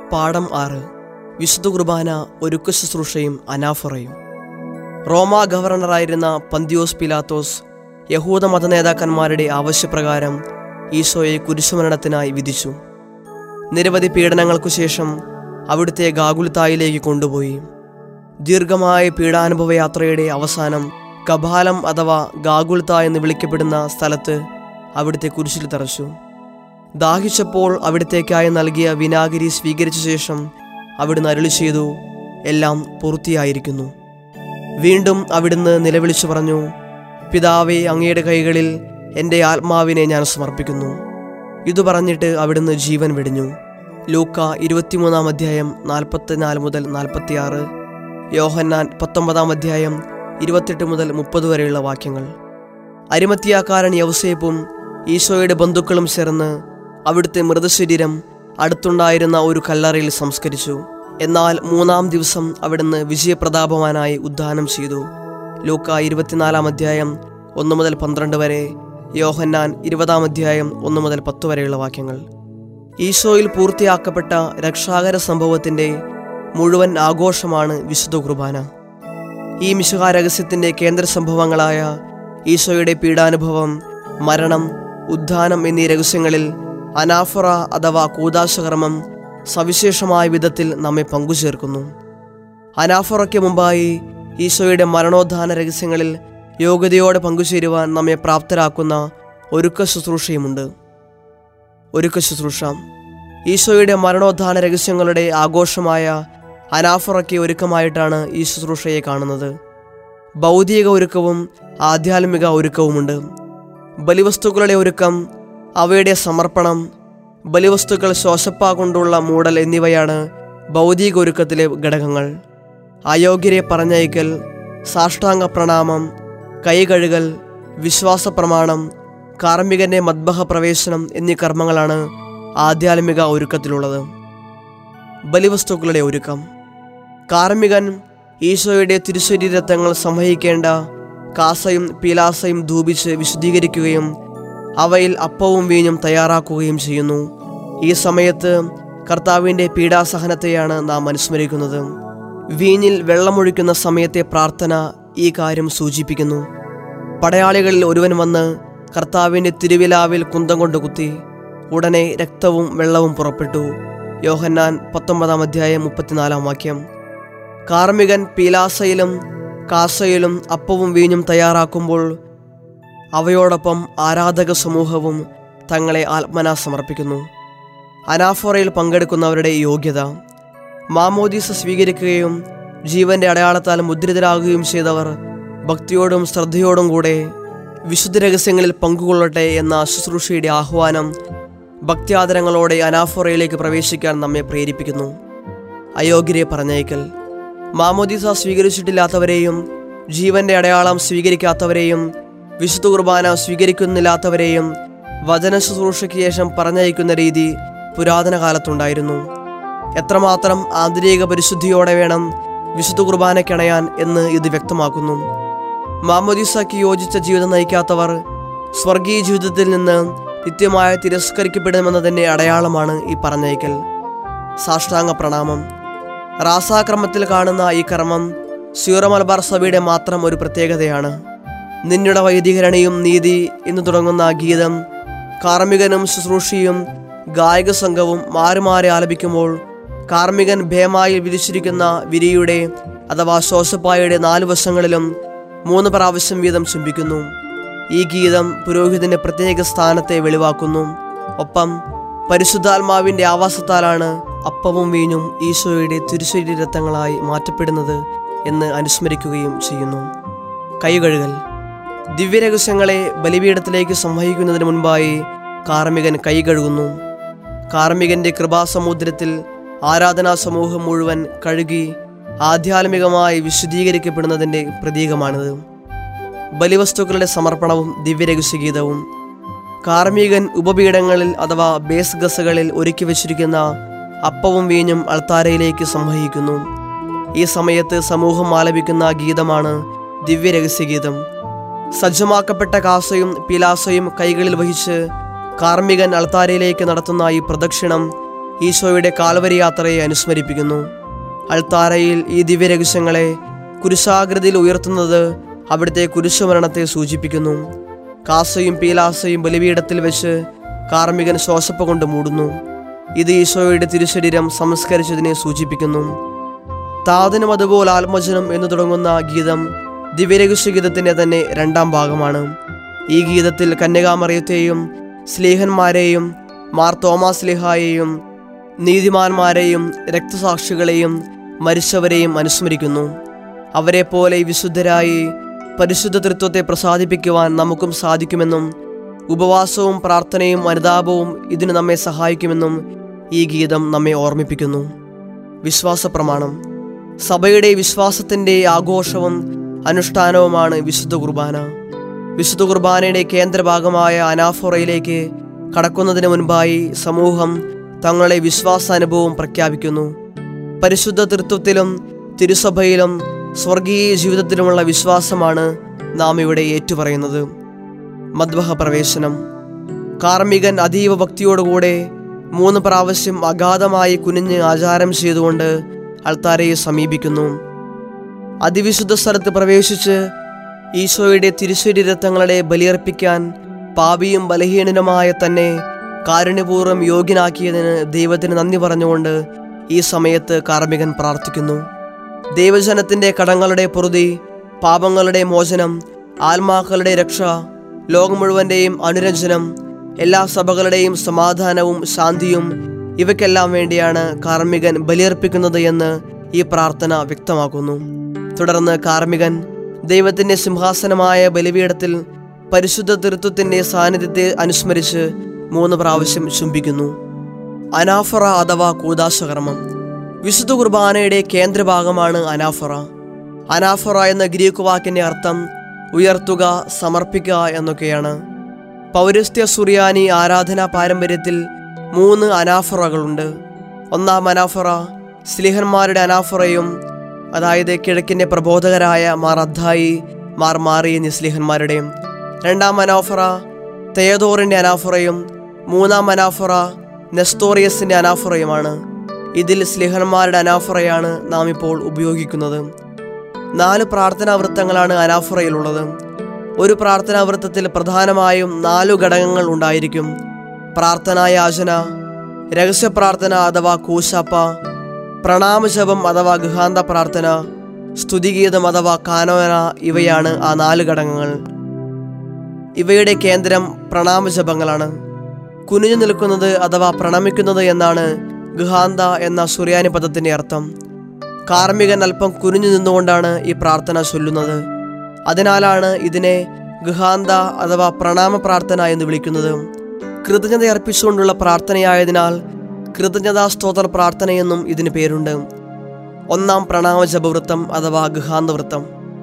പാഠം ആറ് വിശുദ്ധ കുർബാന ഒരുക്ക ശുശ്രൂഷയും അനാഫറയും റോമ ഗവർണറായിരുന്ന പന്തിയോസ് പിലാത്തോസ് യഹൂദ മത നേതാക്കന്മാരുടെ ആവശ്യപ്രകാരം ഈശോയെ കുരിശുമരണത്തിനായി വിധിച്ചു നിരവധി പീഡനങ്ങൾക്കു ശേഷം അവിടുത്തെ ഗാഗുൽത്തായിലേക്ക് കൊണ്ടുപോയി ദീർഘമായ പീഡാനുഭവ യാത്രയുടെ അവസാനം കപാലം അഥവാ ഗാഗുൽത്ത എന്ന് വിളിക്കപ്പെടുന്ന സ്ഥലത്ത് അവിടുത്തെ കുരിശിൽ തറച്ചു ദാഹിച്ചപ്പോൾ അവിടത്തേക്കായി നൽകിയ വിനാഗിരി സ്വീകരിച്ച ശേഷം അവിടുന്ന് അരുളി ചെയ്തു എല്ലാം പൂർത്തിയായിരിക്കുന്നു വീണ്ടും അവിടുന്ന് നിലവിളിച്ചു പറഞ്ഞു പിതാവേ അങ്ങയുടെ കൈകളിൽ എൻ്റെ ആത്മാവിനെ ഞാൻ സമർപ്പിക്കുന്നു ഇതു പറഞ്ഞിട്ട് അവിടുന്ന് ജീവൻ വെടിഞ്ഞു ലൂക്ക ഇരുപത്തിമൂന്നാം അധ്യായം നാൽപ്പത്തിനാല് മുതൽ നാൽപ്പത്തിയാറ് യോഹന്നാൻ പത്തൊമ്പതാം അധ്യായം ഇരുപത്തെട്ട് മുതൽ മുപ്പത് വരെയുള്ള വാക്യങ്ങൾ അരിമത്തിയാക്കാരൻ യവസേപ്പും ഈശോയുടെ ബന്ധുക്കളും ചേർന്ന് അവിടുത്തെ മൃതശരീരം അടുത്തുണ്ടായിരുന്ന ഒരു കല്ലറയിൽ സംസ്കരിച്ചു എന്നാൽ മൂന്നാം ദിവസം അവിടുന്ന് വിജയപ്രതാപവാനായി ഉദ്ധാനം ചെയ്തു ലൂക്ക ഇരുപത്തിനാലാം അധ്യായം ഒന്ന് മുതൽ പന്ത്രണ്ട് വരെ യോഹന്നാൻ ഇരുപതാം അധ്യായം ഒന്ന് മുതൽ പത്ത് വരെയുള്ള വാക്യങ്ങൾ ഈശോയിൽ പൂർത്തിയാക്കപ്പെട്ട രക്ഷാകര സംഭവത്തിൻ്റെ മുഴുവൻ ആഘോഷമാണ് വിശുദ്ധ കുർബാന ഈ മിശുഹാ രഹസ്യത്തിൻ്റെ കേന്ദ്ര സംഭവങ്ങളായ ഈശോയുടെ പീഡാനുഭവം മരണം ഉദ്ധാനം എന്നീ രഹസ്യങ്ങളിൽ അനാഫറ അഥവാ കൂതാശകർമ്മം സവിശേഷമായ വിധത്തിൽ നമ്മെ പങ്കുചേർക്കുന്നു അനാഫറയ്ക്ക് മുമ്പായി ഈശോയുടെ മരണോദ്ധാന രഹസ്യങ്ങളിൽ യോഗ്യതയോടെ പങ്കുചേരുവാൻ നമ്മെ പ്രാപ്തരാക്കുന്ന ഒരുക്ക ശുശ്രൂഷയുമുണ്ട് ഒരുക്ക ശുശ്രൂഷ ഈശോയുടെ മരണോദ്ധാന രഹസ്യങ്ങളുടെ ആഘോഷമായ അനാഫറയ്ക്ക് ഒരുക്കമായിട്ടാണ് ഈ ശുശ്രൂഷയെ കാണുന്നത് ഭൗതിക ഒരുക്കവും ആധ്യാത്മിക ഒരുക്കവുമുണ്ട് ബലിവസ്തുക്കളുടെ ഒരുക്കം അവയുടെ സമർപ്പണം ബലിവസ്തുക്കൾ ശ്വാസപ്പ കൊണ്ടുള്ള മൂടൽ എന്നിവയാണ് ഭൗതിക ഒരുക്കത്തിലെ ഘടകങ്ങൾ അയോഗ്യരെ പറഞ്ഞയക്കൽ സാഷ്ടാംഗ പ്രണാമം കൈ കഴുകൽ വിശ്വാസ പ്രമാണം കാർമ്മികന്റെ മദ്ബഹ പ്രവേശനം എന്നീ കർമ്മങ്ങളാണ് ആധ്യാത്മിക ഒരുക്കത്തിലുള്ളത് ബലിവസ്തുക്കളുടെ ഒരുക്കം കാർമ്മികൻ ഈശോയുടെ തിരുശരീരത്വങ്ങൾ സംവഹിക്കേണ്ട കാസയും പീലാസയും ധൂപിച്ച് വിശുദ്ധീകരിക്കുകയും അവയിൽ അപ്പവും വീഞ്ഞും തയ്യാറാക്കുകയും ചെയ്യുന്നു ഈ സമയത്ത് കർത്താവിൻ്റെ പീഡാസഹനത്തെയാണ് നാം അനുസ്മരിക്കുന്നത് വീഞ്ഞിൽ വെള്ളമൊഴിക്കുന്ന സമയത്തെ പ്രാർത്ഥന ഈ കാര്യം സൂചിപ്പിക്കുന്നു പടയാളികളിൽ ഒരുവൻ വന്ന് കർത്താവിൻ്റെ തിരുവിലാവിൽ കുന്തം കൊണ്ട് കുത്തി ഉടനെ രക്തവും വെള്ളവും പുറപ്പെട്ടു യോഹന്നാൻ പത്തൊമ്പതാം അധ്യായം മുപ്പത്തിനാലാം വാക്യം കാർമികൻ പീലാസയിലും കാസയിലും അപ്പവും വീഞ്ഞും തയ്യാറാക്കുമ്പോൾ അവയോടൊപ്പം ആരാധക സമൂഹവും തങ്ങളെ ആത്മന സമർപ്പിക്കുന്നു അനാഫോറയിൽ പങ്കെടുക്കുന്നവരുടെ യോഗ്യത മാമോദീസ സ്വീകരിക്കുകയും ജീവന്റെ അടയാളത്താൽ മുദ്രിതരാകുകയും ചെയ്തവർ ഭക്തിയോടും ശ്രദ്ധയോടും കൂടെ വിശുദ്ധ രഹസ്യങ്ങളിൽ പങ്കുകൊള്ളട്ടെ എന്ന ശുശ്രൂഷയുടെ ആഹ്വാനം ഭക്ത്യാദരങ്ങളോടെ അനാഫോറയിലേക്ക് പ്രവേശിക്കാൻ നമ്മെ പ്രേരിപ്പിക്കുന്നു അയോഗ്യരെ പറഞ്ഞയക്കൽ മാമോദീസ സ്വീകരിച്ചിട്ടില്ലാത്തവരെയും ജീവന്റെ അടയാളം സ്വീകരിക്കാത്തവരെയും വിശുദ്ധ കുർബാന സ്വീകരിക്കുന്നില്ലാത്തവരെയും വചന ശുശ്രൂഷയ്ക്ക് ശേഷം പറഞ്ഞയക്കുന്ന രീതി പുരാതന കാലത്തുണ്ടായിരുന്നു എത്രമാത്രം ആന്തരിക പരിശുദ്ധിയോടെ വേണം വിശുദ്ധ കുർബാനയ്ക്കണയാൻ എന്ന് ഇത് വ്യക്തമാക്കുന്നു മാമോദിസയ്ക്ക് യോജിച്ച ജീവിതം നയിക്കാത്തവർ സ്വർഗീയ ജീവിതത്തിൽ നിന്ന് നിത്യമായ തിരസ്കരിക്കപ്പെടുമെന്നതിൻ്റെ അടയാളമാണ് ഈ പറഞ്ഞയക്കൽ സാഷ്ടാംഗ പ്രണാമം റാസാക്രമത്തിൽ കാണുന്ന ഈ കർമ്മം സീറോ മലബാർ സഭയുടെ മാത്രം ഒരു പ്രത്യേകതയാണ് നിന്നുടെ വൈദികരണിയും നീതി എന്ന് തുടങ്ങുന്ന ഗീതം കാർമ്മികനും ശുശ്രൂഷയും ഗായക സംഘവും മാറി മാറി ആലപിക്കുമ്പോൾ കാർമ്മികൻ ഭേമായിൽ വിരിച്ചിരിക്കുന്ന വിരിയുടെ അഥവാ ശോശപ്പായയുടെ നാല് വശങ്ങളിലും മൂന്ന് പ്രാവശ്യം വീതം ചുംബിക്കുന്നു ഈ ഗീതം പുരോഹിതന്റെ പ്രത്യേക സ്ഥാനത്തെ വെളിവാക്കുന്നു ഒപ്പം പരിശുദ്ധാത്മാവിൻ്റെ ആവാസത്താലാണ് അപ്പവും വീഞ്ഞും ഈശോയുടെ തിരുശരീരത്വങ്ങളായി മാറ്റപ്പെടുന്നത് എന്ന് അനുസ്മരിക്കുകയും ചെയ്യുന്നു കൈകഴുകൽ ദിവ്യരഹസ്യങ്ങളെ ബലിപീഠത്തിലേക്ക് സംവഹിക്കുന്നതിന് മുൻപായി കാർമ്മികൻ കൈ കഴുകുന്നു കാർമ്മികന്റെ കൃപാസമുദ്രത്തിൽ ആരാധനാ സമൂഹം മുഴുവൻ കഴുകി ആധ്യാത്മികമായി വിശുദ്ധീകരിക്കപ്പെടുന്നതിൻ്റെ പ്രതീകമാണിത് ബലിവസ്തുക്കളുടെ സമർപ്പണവും ദിവ്യരഹസ്യഗീതവും കാർമ്മികൻ ഉപപീഠങ്ങളിൽ അഥവാ ബേസ് ഗസകളിൽ ഒരുക്കി വച്ചിരിക്കുന്ന അപ്പവും വീഞ്ഞും അൾത്താരയിലേക്ക് സംവഹിക്കുന്നു ഈ സമയത്ത് സമൂഹം ആലപിക്കുന്ന ഗീതമാണ് ദിവ്യരഹസ്യഗീതം സജ്ജമാക്കപ്പെട്ട കാസയും പിലാസയും കൈകളിൽ വഹിച്ച് കാർമ്മികൻ അൾത്താരയിലേക്ക് നടത്തുന്ന ഈ പ്രദക്ഷിണം ഈശോയുടെ കാൽവരി യാത്രയെ അനുസ്മരിപ്പിക്കുന്നു അൾത്താരയിൽ ഈ ദിവ്യരഹസ്യങ്ങളെ കുരിശാകൃതിയിൽ ഉയർത്തുന്നത് അവിടുത്തെ കുരിശുമരണത്തെ സൂചിപ്പിക്കുന്നു കാസയും പീലാസയും ബലിപീഠത്തിൽ വെച്ച് കാർമികൻ ശ്വാസപ്പ കൊണ്ട് മൂടുന്നു ഇത് ഈശോയുടെ തിരുശരീരം സംസ്കരിച്ചതിനെ സൂചിപ്പിക്കുന്നു താതനും അതുപോലെ ആത്മജനം എന്ന് തുടങ്ങുന്ന ഗീതം ദിവ്യരഹസ്യ ഗീതത്തിൻ്റെ തന്നെ രണ്ടാം ഭാഗമാണ് ഈ ഗീതത്തിൽ കന്യകാമറിയത്തെയും സ്ലീഹന്മാരെയും മാർ തോമാസ് സ്ലിഹായെയും നീതിമാന്മാരെയും രക്തസാക്ഷികളെയും മരിച്ചവരെയും അനുസ്മരിക്കുന്നു അവരെ പോലെ വിശുദ്ധരായി പരിശുദ്ധ തൃത്വത്തെ പ്രസാദിപ്പിക്കുവാൻ നമുക്കും സാധിക്കുമെന്നും ഉപവാസവും പ്രാർത്ഥനയും അനുതാപവും ഇതിന് നമ്മെ സഹായിക്കുമെന്നും ഈ ഗീതം നമ്മെ ഓർമ്മിപ്പിക്കുന്നു വിശ്വാസ പ്രമാണം സഭയുടെ വിശ്വാസത്തിൻ്റെ ആഘോഷവും അനുഷ്ഠാനവുമാണ് വിശുദ്ധ കുർബാന വിശുദ്ധ കുർബാനയുടെ കേന്ദ്രഭാഗമായ അനാഫോറയിലേക്ക് കടക്കുന്നതിന് മുൻപായി സമൂഹം തങ്ങളെ വിശ്വാസാനുഭവം പ്രഖ്യാപിക്കുന്നു പരിശുദ്ധ തൃത്വത്തിലും തിരുസഭയിലും സ്വർഗീയ ജീവിതത്തിലുമുള്ള വിശ്വാസമാണ് നാം ഇവിടെ ഏറ്റുപറയുന്നത് മദ്വഹ പ്രവേശനം കാർമികൻ അതീവ ഭക്തിയോടുകൂടെ മൂന്ന് പ്രാവശ്യം അഗാധമായി കുനിഞ്ഞ് ആചാരം ചെയ്തുകൊണ്ട് അൾത്താരയെ സമീപിക്കുന്നു അതിവിശുദ്ധ സ്ഥലത്ത് പ്രവേശിച്ച് ഈശോയുടെ തിരുശരീരത്തങ്ങളെ ബലിയർപ്പിക്കാൻ പാപിയും ബലഹീനനുമായ തന്നെ കാരുണ്യപൂർവ്വം യോഗ്യനാക്കിയതിന് ദൈവത്തിന് നന്ദി പറഞ്ഞുകൊണ്ട് ഈ സമയത്ത് കാർമികൻ പ്രാർത്ഥിക്കുന്നു ദൈവജനത്തിൻ്റെ കടങ്ങളുടെ പൊറുതി പാപങ്ങളുടെ മോചനം ആത്മാക്കളുടെ രക്ഷ ലോകം മുഴുവൻ്റെയും അനുരഞ്ജനം എല്ലാ സഭകളുടെയും സമാധാനവും ശാന്തിയും ഇവയ്ക്കെല്ലാം വേണ്ടിയാണ് കാർമികൻ ബലിയർപ്പിക്കുന്നത് എന്ന് ഈ പ്രാർത്ഥന വ്യക്തമാക്കുന്നു തുടർന്ന് കാർമികൻ ദൈവത്തിൻ്റെ സിംഹാസനമായ ബലിപീഠത്തിൽ പരിശുദ്ധ തൃത്വത്തിൻ്റെ സാന്നിധ്യത്തെ അനുസ്മരിച്ച് മൂന്ന് പ്രാവശ്യം ചുംബിക്കുന്നു അനാഫറ അഥവാ കൂദാശകർമ്മം വിശുദ്ധ കുർബാനയുടെ കേന്ദ്രഭാഗമാണ് അനാഫറ അനാഫറ എന്ന ഗ്രീക്ക് വാക്കിൻ്റെ അർത്ഥം ഉയർത്തുക സമർപ്പിക്കുക എന്നൊക്കെയാണ് പൗരസ്ത്യ സുറിയാനി ആരാധനാ പാരമ്പര്യത്തിൽ മൂന്ന് അനാഫറകളുണ്ട് ഒന്നാം അനാഫറ സ്ലിഹന്മാരുടെ അനാഫറയും അതായത് കിഴക്കിൻ്റെ പ്രബോധകരായ മാർ അദ്ധായി മാർ മാറി എന്നീ സ്ലിഹന്മാരുടെയും രണ്ടാം അനാഫറ തെയദോറിൻ്റെ അനാഫറയും മൂന്നാം അനാഫറ നെസ്തോറിയസിൻ്റെ അനാഫറയുമാണ് ഇതിൽ സ്ലിഹന്മാരുടെ അനാഫറയാണ് നാം ഇപ്പോൾ ഉപയോഗിക്കുന്നത് നാല് പ്രാർത്ഥനാ വൃത്തങ്ങളാണ് അനാഫറയിലുള്ളത് ഒരു പ്രാർത്ഥനാ വൃത്തത്തിൽ പ്രധാനമായും നാലു ഘടകങ്ങൾ ഉണ്ടായിരിക്കും പ്രാർത്ഥനായാചന രഹസ്യ പ്രാർത്ഥന അഥവാ കൂശാപ്പ പ്രണാമജപം അഥവാ ഗൃഹാന്ത പ്രാർത്ഥന സ്തുതിഗീതം അഥവാ കാനോന ഇവയാണ് ആ നാല് ഘടകങ്ങൾ ഇവയുടെ കേന്ദ്രം പ്രണാമജപങ്ങളാണ് കുനിഞ്ഞു നിൽക്കുന്നത് അഥവാ പ്രണമിക്കുന്നത് എന്നാണ് ഗുഹാന്ത എന്ന സുറിയാനി പദത്തിൻ്റെ അർത്ഥം കാർമികൻ അല്പം കുനിഞ്ഞു നിന്നുകൊണ്ടാണ് ഈ പ്രാർത്ഥന ചൊല്ലുന്നത് അതിനാലാണ് ഇതിനെ ഗുഹാന്ത അഥവാ പ്രണാമ പ്രാർത്ഥന എന്ന് വിളിക്കുന്നത് കൃതജ്ഞത അർപ്പിച്ചുകൊണ്ടുള്ള പ്രാർത്ഥനയായതിനാൽ കൃതജ്ഞതാ സ്തോത്ര പ്രാർത്ഥനയെന്നും ഇതിന് പേരുണ്ട് ഒന്നാം പ്രണാമ ജപവൃത്തം അഥവാ ഗുഹാന്തവൃത്തം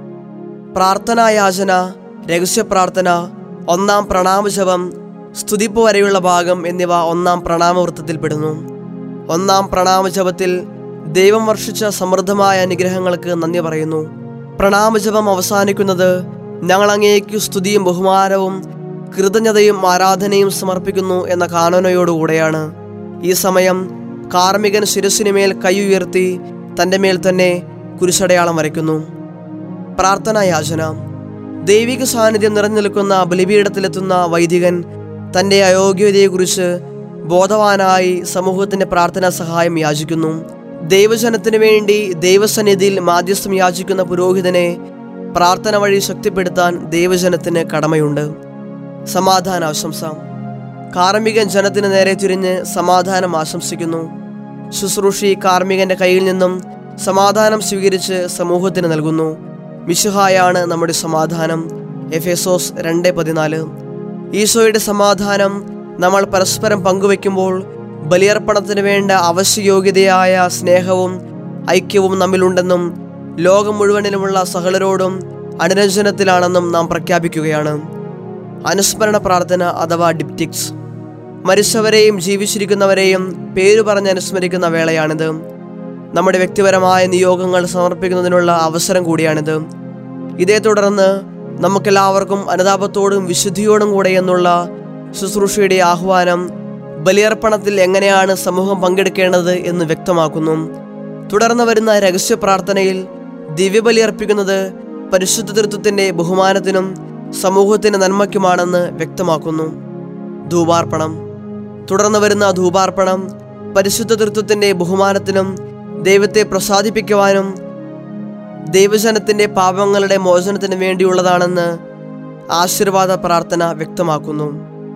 പ്രാർത്ഥനായാചന രഹസ്യ പ്രാർത്ഥന ഒന്നാം പ്രണാമജപം സ്തുതിപ്പ് വരെയുള്ള ഭാഗം എന്നിവ ഒന്നാം പ്രണാമവൃത്തത്തിൽപ്പെടുന്നു ഒന്നാം പ്രണാമജപത്തിൽ ദൈവം വർഷിച്ച സമൃദ്ധമായ അനുഗ്രഹങ്ങൾക്ക് നന്ദി പറയുന്നു പ്രണാമജപം അവസാനിക്കുന്നത് ഞങ്ങൾ അങ്ങേക്ക് സ്തുതിയും ബഹുമാനവും കൃതജ്ഞതയും ആരാധനയും സമർപ്പിക്കുന്നു എന്ന കാനോനയോടുകൂടെയാണ് ഈ സമയം കാർമികൻ ശിരസിനുമേൽ കൈ ഉയർത്തി തൻ്റെ മേൽ തന്നെ കുരിശടയാളം വരയ്ക്കുന്നു പ്രാർത്ഥനായാചന ദൈവിക സാന്നിധ്യം നിറഞ്ഞു നിൽക്കുന്ന ബലിപീഠത്തിലെത്തുന്ന വൈദികൻ തൻ്റെ അയോഗ്യതയെക്കുറിച്ച് ബോധവാനായി സമൂഹത്തിൻ്റെ പ്രാർത്ഥനാ സഹായം യാചിക്കുന്നു ദൈവജനത്തിനു വേണ്ടി ദൈവസന്നിധിയിൽ മാധ്യസ്ഥം യാചിക്കുന്ന പുരോഹിതനെ പ്രാർത്ഥന വഴി ശക്തിപ്പെടുത്താൻ ദൈവജനത്തിന് കടമയുണ്ട് സമാധാന ആശംസ കാർമികൻ ജനത്തിന് നേരെ തിരിഞ്ഞ് സമാധാനം ആശംസിക്കുന്നു ശുശ്രൂഷി കാർമികന്റെ കയ്യിൽ നിന്നും സമാധാനം സ്വീകരിച്ച് സമൂഹത്തിന് നൽകുന്നു മിശുഹായാണ് നമ്മുടെ സമാധാനം എഫേസോസ് രണ്ട് പതിനാല് ഈശോയുടെ സമാധാനം നമ്മൾ പരസ്പരം പങ്കുവെക്കുമ്പോൾ ബലിയർപ്പണത്തിന് വേണ്ട അവശ്യയോഗ്യതയായ സ്നേഹവും ഐക്യവും നമ്മിലുണ്ടെന്നും ലോകം മുഴുവനിലുമുള്ള സകലരോടും അനുരഞ്ജനത്തിലാണെന്നും നാം പ്രഖ്യാപിക്കുകയാണ് അനുസ്മരണ പ്രാർത്ഥന അഥവാ ഡിപ്റ്റിക്സ് മരിച്ചവരെയും ജീവിച്ചിരിക്കുന്നവരെയും പേരു പറഞ്ഞ് അനുസ്മരിക്കുന്ന വേളയാണിത് നമ്മുടെ വ്യക്തിപരമായ നിയോഗങ്ങൾ സമർപ്പിക്കുന്നതിനുള്ള അവസരം കൂടിയാണിത് ഇതേ തുടർന്ന് നമുക്കെല്ലാവർക്കും അനുതാപത്തോടും വിശുദ്ധിയോടും കൂടെ എന്നുള്ള ശുശ്രൂഷയുടെ ആഹ്വാനം ബലിയർപ്പണത്തിൽ എങ്ങനെയാണ് സമൂഹം പങ്കെടുക്കേണ്ടത് എന്ന് വ്യക്തമാക്കുന്നു തുടർന്ന് വരുന്ന രഹസ്യ പ്രാർത്ഥനയിൽ ദിവ്യബലി അർപ്പിക്കുന്നത് പരിശുദ്ധ തൃത്വത്തിന്റെ ബഹുമാനത്തിനും സമൂഹത്തിന്റെ നന്മയ്ക്കുമാണെന്ന് വ്യക്തമാക്കുന്നു ധൂപാർപ്പണം തുടർന്ന് വരുന്ന ധൂപാർപ്പണം പരിശുദ്ധ തൃത്വത്തിന്റെ ബഹുമാനത്തിനും ദൈവത്തെ പ്രസാദിപ്പിക്കുവാനും ദൈവജനത്തിന്റെ പാപങ്ങളുടെ മോചനത്തിനു വേണ്ടിയുള്ളതാണെന്ന് ആശീർവാദ പ്രാർത്ഥന വ്യക്തമാക്കുന്നു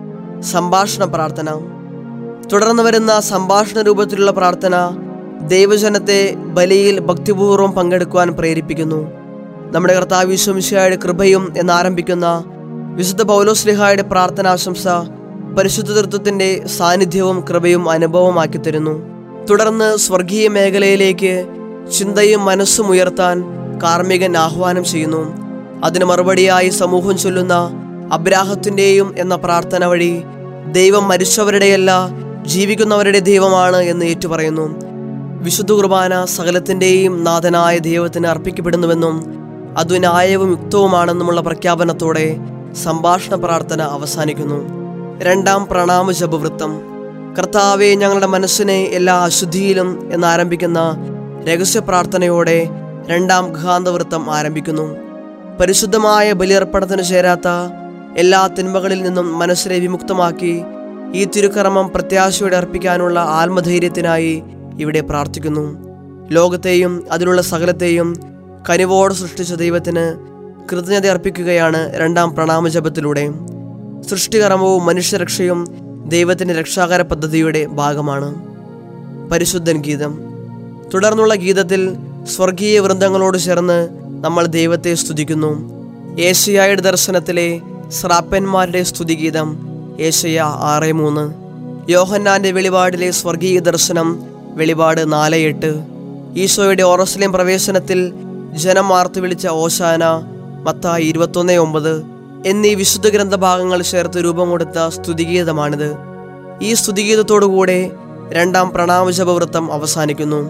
സംഭാഷണ പ്രാർത്ഥന തുടർന്ന് വരുന്ന സംഭാഷണ രൂപത്തിലുള്ള പ്രാർത്ഥന ദൈവജനത്തെ ബലിയിൽ ഭക്തിപൂർവ്വം പങ്കെടുക്കുവാൻ പ്രേരിപ്പിക്കുന്നു നമ്മുടെ കർത്താവ് വിശ്വമിശയുടെ കൃപയും എന്നാരംഭിക്കുന്ന വിശുദ്ധ പൗലോസ്ലിഹായുടെ പ്രാർത്ഥനാശംസ പരിശുദ്ധ തൃത്വത്തിന്റെ സാന്നിധ്യവും കൃപയും അനുഭവമാക്കി തരുന്നു തുടർന്ന് സ്വർഗീയ മേഖലയിലേക്ക് ചിന്തയും മനസ്സും ഉയർത്താൻ കാർമ്മികൻ ആഹ്വാനം ചെയ്യുന്നു അതിന് മറുപടിയായി സമൂഹം ചൊല്ലുന്ന അബ്രാഹത്തിൻ്റെയും എന്ന പ്രാർത്ഥന വഴി ദൈവം മരിച്ചവരുടെയല്ല ജീവിക്കുന്നവരുടെ ദൈവമാണ് എന്ന് ഏറ്റുപറയുന്നു വിശുദ്ധ കുർബാന സകലത്തിൻ്റെയും നാഥനായ ദൈവത്തിന് അർപ്പിക്കപ്പെടുന്നുവെന്നും അത് ന്യായവും യുക്തവുമാണെന്നുമുള്ള പ്രഖ്യാപനത്തോടെ സംഭാഷണ പ്രാർത്ഥന അവസാനിക്കുന്നു രണ്ടാം പ്രണാമ ജപവൃത്തം കർത്താവെ ഞങ്ങളുടെ മനസ്സിനെ എല്ലാ അശുദ്ധിയിലും എന്നാരംഭിക്കുന്ന രഹസ്യ പ്രാർത്ഥനയോടെ രണ്ടാം ഗാന്തവൃത്തം ആരംഭിക്കുന്നു പരിശുദ്ധമായ ബലിയർപ്പണത്തിന് ചേരാത്ത എല്ലാ തിന്മകളിൽ നിന്നും മനസ്സിനെ വിമുക്തമാക്കി ഈ തിരുക്കർമ്മം പ്രത്യാശയോടെ അർപ്പിക്കാനുള്ള ആത്മധൈര്യത്തിനായി ഇവിടെ പ്രാർത്ഥിക്കുന്നു ലോകത്തെയും അതിലുള്ള സകലത്തെയും കനിവോട് സൃഷ്ടിച്ച ദൈവത്തിന് കൃതജ്ഞത അർപ്പിക്കുകയാണ് രണ്ടാം പ്രണാമജപത്തിലൂടെ സൃഷ്ടികർമ്മവും മനുഷ്യരക്ഷയും ദൈവത്തിൻ്റെ രക്ഷാകര പദ്ധതിയുടെ ഭാഗമാണ് പരിശുദ്ധൻ ഗീതം തുടർന്നുള്ള ഗീതത്തിൽ സ്വർഗീയ വൃന്ദങ്ങളോട് ചേർന്ന് നമ്മൾ ദൈവത്തെ സ്തുതിക്കുന്നു ഏഷ്യയുടെ ദർശനത്തിലെ ശ്രാപ്പന്മാരുടെ സ്തുതിഗീതം ഏഷ്യ ആറ് മൂന്ന് യോഹന്നാന്റെ വെളിപാടിലെ സ്വർഗീയ ദർശനം വെളിപാട് നാല് എട്ട് ഈശോയുടെ ഓറസ്ലേം പ്രവേശനത്തിൽ ജനം ആർത്തു വിളിച്ച ഓശാന മത്തായി ഇരുപത്തൊന്ന് ഒമ്പത് എന്നീ വിശുദ്ധ ഗ്രന്ഥഭാഗങ്ങൾ ചേർത്ത് രൂപം കൊടുത്ത സ്തുതിഗീതമാണിത് ഈ സ്തുതിഗീതത്തോടുകൂടെ രണ്ടാം പ്രണാമജപവൃത്തം അവസാനിക്കുന്നു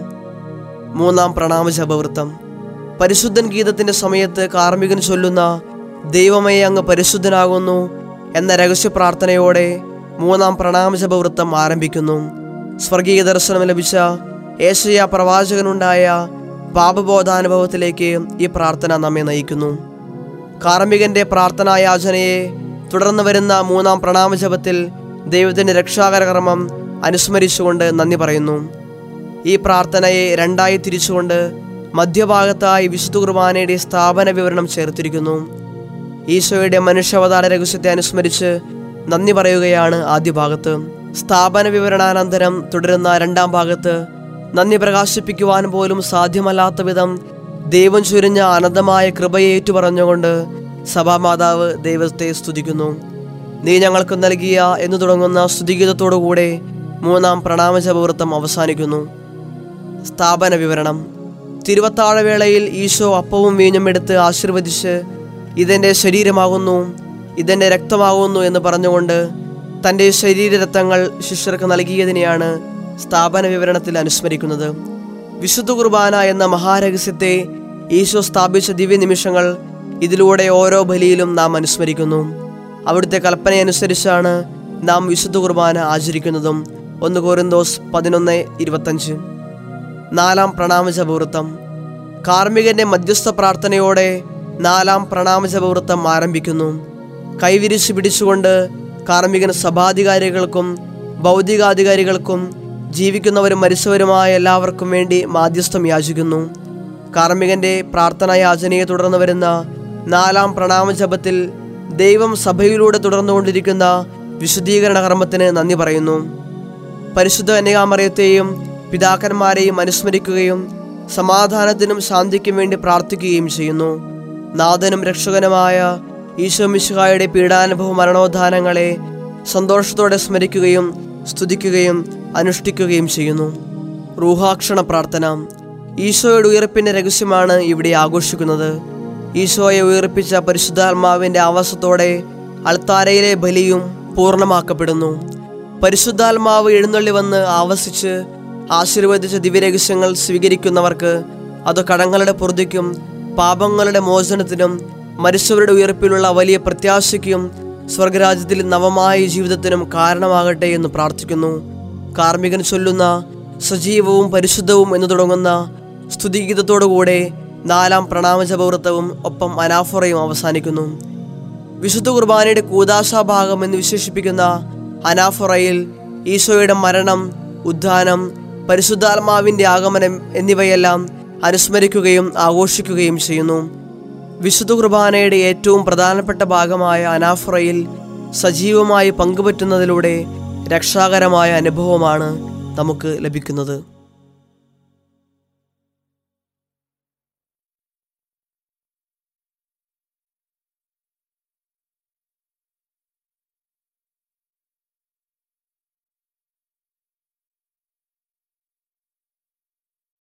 മൂന്നാം പ്രണാമജപവൃത്തം പരിശുദ്ധൻ ഗീതത്തിന്റെ സമയത്ത് കാർമ്മികൻ ചൊല്ലുന്ന ദൈവമേ അങ്ങ് പരിശുദ്ധനാകുന്നു എന്ന രഹസ്യ പ്രാർത്ഥനയോടെ മൂന്നാം പ്രണാമജപവൃത്തം ആരംഭിക്കുന്നു സ്വർഗീയ ദർശനം ലഭിച്ച ഏഷ്യ പ്രവാചകനുണ്ടായ പാപബോധാനുഭവത്തിലേക്ക് ഈ പ്രാർത്ഥന നമ്മെ നയിക്കുന്നു കാർമ്മികന്റെ പ്രാർത്ഥനായാചനയെ തുടർന്ന് വരുന്ന മൂന്നാം പ്രണാമജപത്തിൽ ദൈവത്തിന്റെ രക്ഷാകരകർമ്മം അനുസ്മരിച്ചുകൊണ്ട് നന്ദി പറയുന്നു ഈ പ്രാർത്ഥനയെ രണ്ടായി തിരിച്ചുകൊണ്ട് മധ്യഭാഗത്തായി വിശുദ്ധ കുർബാനയുടെ സ്ഥാപന വിവരണം ചേർത്തിരിക്കുന്നു ഈശോയുടെ മനുഷ്യാവതാര രഹസ്യത്തെ അനുസ്മരിച്ച് നന്ദി പറയുകയാണ് ആദ്യ ഭാഗത്ത് സ്ഥാപന വിവരണാനന്തരം തുടരുന്ന രണ്ടാം ഭാഗത്ത് നന്ദി പ്രകാശിപ്പിക്കുവാൻ പോലും സാധ്യമല്ലാത്ത വിധം ദൈവം ചുരിഞ്ഞ അനന്തമായ കൃപയെ ഏറ്റുപറഞ്ഞുകൊണ്ട് സഭാമാതാവ് ദൈവത്തെ സ്തുതിക്കുന്നു നീ ഞങ്ങൾക്ക് നൽകിയ എന്ന് തുടങ്ങുന്ന സ്തുതിഗീതത്തോടുകൂടെ മൂന്നാം പ്രണാമജപവൃത്തം അവസാനിക്കുന്നു സ്ഥാപന വിവരണം തിരുവത്താഴവേളയിൽ ഈശോ അപ്പവും വീഞ്ഞും എടുത്ത് ആശീർവദിച്ച് ഇതെൻ്റെ ശരീരമാകുന്നു ഇതെൻ്റെ രക്തമാകുന്നു എന്ന് പറഞ്ഞുകൊണ്ട് തൻ്റെ ശരീരരക്തങ്ങൾ ശിഷ്യർക്ക് നൽകിയതിനെയാണ് സ്ഥാപന വിവരണത്തിൽ അനുസ്മരിക്കുന്നത് വിശുദ്ധ കുർബാന എന്ന മഹാരഹസ്യത്തെ ഈശോ സ്ഥാപിച്ച ദിവ്യനിമിഷങ്ങൾ ഇതിലൂടെ ഓരോ ബലിയിലും നാം അനുസ്മരിക്കുന്നു അവിടുത്തെ കൽപ്പനയനുസരിച്ചാണ് നാം വിശുദ്ധ കുർബാന ആചരിക്കുന്നതും ഒന്ന് കോരിന്തോസ് പതിനൊന്ന് ഇരുപത്തഞ്ച് നാലാം പ്രണാമജപവൃത്തം കാർമ്മികന്റെ മധ്യസ്ഥ പ്രാർത്ഥനയോടെ നാലാം പ്രണാമജപവൃത്തം ആരംഭിക്കുന്നു കൈവിരിച്ച് പിടിച്ചുകൊണ്ട് കാർമ്മികൻ സഭാധികാരികൾക്കും ഭൗതികാധികാരികൾക്കും ജീവിക്കുന്നവരും മരിച്ചവരുമായ എല്ലാവർക്കും വേണ്ടി മാധ്യസ്ഥം യാചിക്കുന്നു കാർമ്മികന്റെ പ്രാർത്ഥനായാചനയെ തുടർന്ന് വരുന്ന നാലാം പ്രണാമജപത്തിൽ ദൈവം സഭയിലൂടെ തുടർന്നുകൊണ്ടിരിക്കുന്ന വിശുദ്ധീകരണ കർമ്മത്തിന് നന്ദി പറയുന്നു പരിശുദ്ധ കന്യകാമറിയത്തെയും പിതാക്കന്മാരെയും അനുസ്മരിക്കുകയും സമാധാനത്തിനും ശാന്തിക്കും വേണ്ടി പ്രാർത്ഥിക്കുകയും ചെയ്യുന്നു നാഥനും രക്ഷകനുമായ ഈശോ മിശുഹായുടെ പീഡാനുഭവ മരണോദ്ധാനങ്ങളെ സന്തോഷത്തോടെ സ്മരിക്കുകയും സ്തുതിക്കുകയും അനുഷ്ഠിക്കുകയും ചെയ്യുന്നു റൂഹാക്ഷണ പ്രാർത്ഥന ഈശോയുടെ ഉയർപ്പിൻ്റെ രഹസ്യമാണ് ഇവിടെ ആഘോഷിക്കുന്നത് ഈശോയെ ഉയർപ്പിച്ച പരിശുദ്ധാത്മാവിൻ്റെ ആവാസത്തോടെ അൾത്താരയിലെ ബലിയും പൂർണ്ണമാക്കപ്പെടുന്നു പരിശുദ്ധാത്മാവ് എഴുന്നള്ളി വന്ന് ആവസിച്ച് ആശീർവദിച്ച ദിവ്യരഹസ്യങ്ങൾ സ്വീകരിക്കുന്നവർക്ക് അത് കടങ്ങളുടെ പൊറുതിക്കും പാപങ്ങളുടെ മോചനത്തിനും മരിച്ചവരുടെ ഉയർപ്പിലുള്ള വലിയ പ്രത്യാശയ്ക്കും സ്വർഗരാജ്യത്തിൽ നവമായ ജീവിതത്തിനും കാരണമാകട്ടെ എന്ന് പ്രാർത്ഥിക്കുന്നു കാർമ്മികൻ ചൊല്ലുന്ന സജീവവും പരിശുദ്ധവും എന്ന് തുടങ്ങുന്ന സ്തുതിഗീതത്തോടുകൂടെ നാലാം പ്രണാമജപവൃത്തവും ഒപ്പം അനാഫുറയും അവസാനിക്കുന്നു വിശുദ്ധ കുർബാനയുടെ കൂതാശാഭാഗം എന്ന് വിശേഷിപ്പിക്കുന്ന അനാഫുറയിൽ ഈശോയുടെ മരണം ഉദ്ധാനം പരിശുദ്ധാത്മാവിൻ്റെ ആഗമനം എന്നിവയെല്ലാം അനുസ്മരിക്കുകയും ആഘോഷിക്കുകയും ചെയ്യുന്നു വിശുദ്ധ കുർബാനയുടെ ഏറ്റവും പ്രധാനപ്പെട്ട ഭാഗമായ അനാഫുറയിൽ സജീവമായി പങ്കുപറ്റുന്നതിലൂടെ രക്ഷാകരമായ അനുഭവമാണ് നമുക്ക് ലഭിക്കുന്നത്